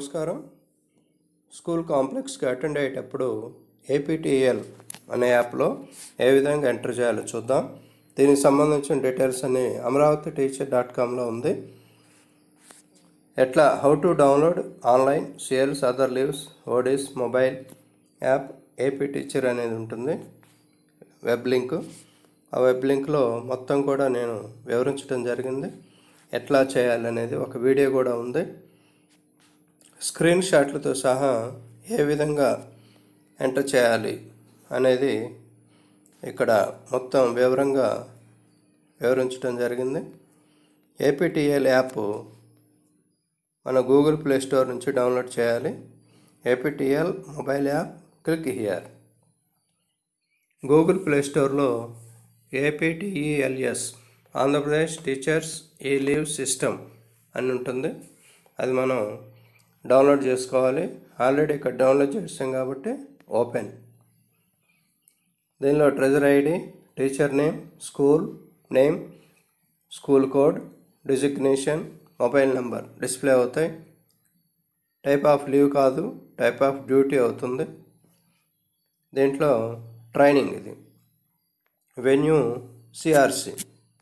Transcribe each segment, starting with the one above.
నమస్కారం school కాంప్లెక్స్కి attend అయ్యేటప్పుడు ఏపీటీఎల్ అనే యాప్లో ఏ విధంగా ఎంటర్ చేయాలో చూద్దాం దీనికి సంబంధించిన డీటెయిల్స్ అన్ని అమరావతి టీచర్ డాట్ కామ్లో ఉంది ఎట్లా how to download online CLs other leaves ODs mobile app AP teacher అనేది ఉంటుంది వెబ్ లింక్ ఆ వెబ్ లింక్లో మొత్తం కూడా నేను వివరించడం జరిగింది ఎట్లా చేయాలనేది ఒక వీడియో కూడా ఉంది స్క్రీన్ షాట్లతో సహా ఏ విధంగా ఎంటర్ చేయాలి అనేది ఇక్కడ మొత్తం వివరంగా వివరించడం జరిగింది ఏపీటీఎల్ యాప్ మన గూగుల్ ప్లే స్టోర్ నుంచి డౌన్లోడ్ చేయాలి ఏపీటీఎల్ mobile app click here Google play స్టోర్లో ఏపీటీఈఎల్ఎస్ ఆంధ్రప్రదేశ్ టీచర్స్ ఈ లీవ్ సిస్టమ్ అని ఉంటుంది అది మనం డౌన్లోడ్ చేసుకోవాలి ఆల్రెడీ ఇక్కడ డౌన్లోడ్ చేస్తాం కాబట్టి ఓపెన్ దీనిలో treasury ID teacher name school name school code designation mobile number display అవుతాయి టైప్ ఆఫ్ లీవ్ కాదు టైప్ ఆఫ్ డ్యూటీ అవుతుంది దీంట్లో ట్రైనింగ్ ఇది venue CRC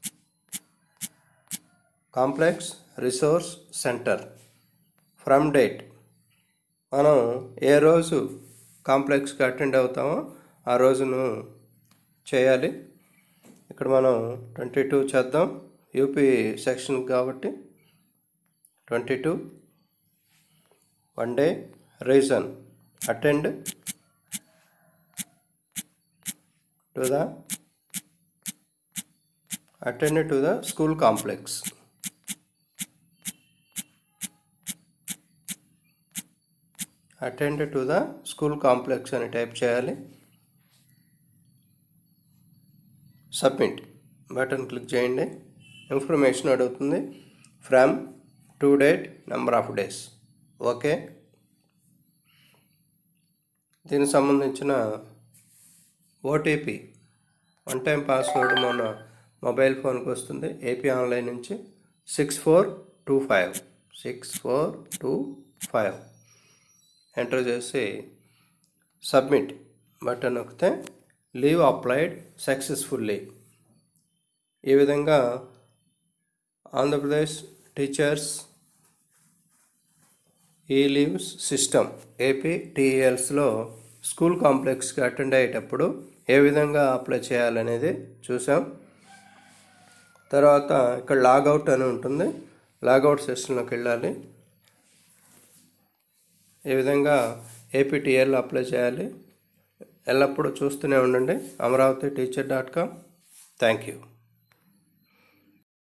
complex resource centre from date మనం ఏ రోజు కాంప్లెక్స్కి అటెండ్ అవుతామో ఆ రోజును చేయాలి ఇక్కడ మనం ట్వంటీ టూ చేద్దాం యూపీ సెక్షన్ కాబట్టి twenty two one day reason attend to the attend to the school complex attend to the school complex అని టైప్ చేయాలి సబ్మిట్ బటన్ క్లిక్ చేయండి ఇన్ఫర్మేషన్ అడుగుతుంది from to date number of days okay దీనికి సంబంధించిన OTP one time password మన మొబైల్ ఫోన్కి వస్తుంది ఏపీ ఆన్లైన్ నుంచి six four two five six four two five enter చేసి సబ్మిట్ బటన్ నొక్కితే లీవ్ అప్లైడ్ సక్సెస్ఫుల్లీ ఈ విధంగా ఆంధ్రప్రదేశ్ టీచర్స్ ఈ leaves system AP టీఎల్స్లో school కాంప్లెక్స్కి attend అయ్యేటప్పుడు ఏ విధంగా అప్లై చేయాలనేది చూసాం తర్వాత ఇక్కడ లాగౌట్ అని ఉంటుంది లాగౌట్ సెషన్లోకి వెళ్ళాలి ఈ విధంగా ఏపీటీఎల్ అప్లై చేయాలి ఎల్లప్పుడూ చూస్తూనే ఉండండి Amaravati teacher dot com thank you